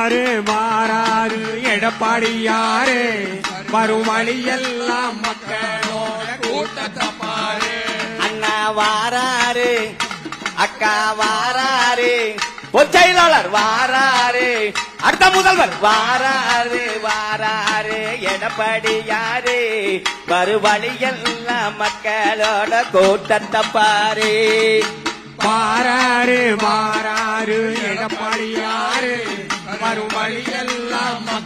வாராரு வாராரு எடப்பாடியாரு வரும் வழியெல்லாம் மக்களோட கூட்டத்தை பாரு அண்ணா வாராரு அக்கா வாராரு பொச்செயலாளர் வாராரு அடுத்த முதல்வர் வாராரு வாராரு எடப்பாடியாரு வழியெல்லாம் மக்களோட கூட்டத்தை பாரு வாராரு வாராரு எடப்பாடியாரு வரும் வழியெல்லாம்